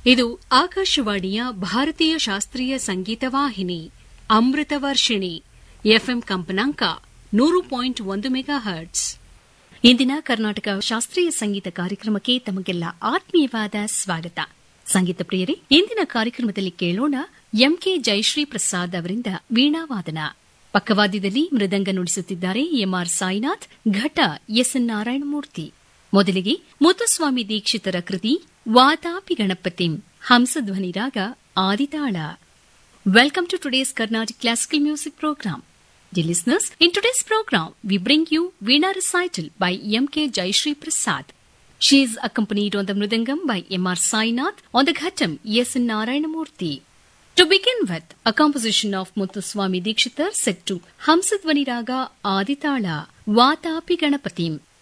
ಇದು ಆಕಾಶವಾಣಿಯ ಭಾರತೀಯ ಶಾಸ್ತ್ರೀಯ ಸಂಗೀತ ವಾಹಿನಿ ಅಮೃತ ವರ್ಷಿಣಿ ಎಫ್ಎಂ ಕಂಪನಾಂಕ ನೂರು ಪಾಯಿಂಟ್ ಒಂದು ಮೆಗಾ ಹರ್ಟ್ಸ್ ಇಂದಿನ ಕರ್ನಾಟಕ ಶಾಸ್ತ್ರೀಯ ಸಂಗೀತ ಕಾರ್ಯಕ್ರಮಕ್ಕೆ ತಮಗೆಲ್ಲ ಆತ್ಮೀಯವಾದ ಸ್ವಾಗತ ಸಂಗೀತ ಪ್ರಿಯರೇ ಇಂದಿನ ಕಾರ್ಯಕ್ರಮದಲ್ಲಿ ಕೇಳೋಣ ಎಂಕೆ ಜಯಶ್ರೀ ಪ್ರಸಾದ್ ಅವರಿಂದ ವೀಣಾವಾದನ ಪಕ್ಕವಾದ್ಯದಲ್ಲಿ ಮೃದಂಗ ನುಡಿಸುತ್ತಿದ್ದಾರೆ ಎಂಆರ್ ಸಾಯಿನಾಥ್ ಘಟ ಎಸ್ಎನ್ ನಾರಾಯಣಮೂರ್ತಿ ಮೊದಲಿಗೆ ಮುತ್ತುಸ್ವಾಮಿ ದೀಕ್ಷಿತರ ಕೃತಿ ವಾತಾಪಿ ಗಣಪತಿಂ ಹಂಸಧ್ವನಿ ರಾಗ ಆದಿತಾಳ welcome to today's Karnataka classical music program Dear listeners, in today's program, we bring you Veena recital by M.K. Jayashree Prasad. She is accompanied on the Mridangam by M.R. Sainath, on the Ghatam S. Narayanamurthy. To begin with, a composition of Muthuswami Dikshitar set to Hamsadvani Raga Aditala, Vatapi Ganapatim.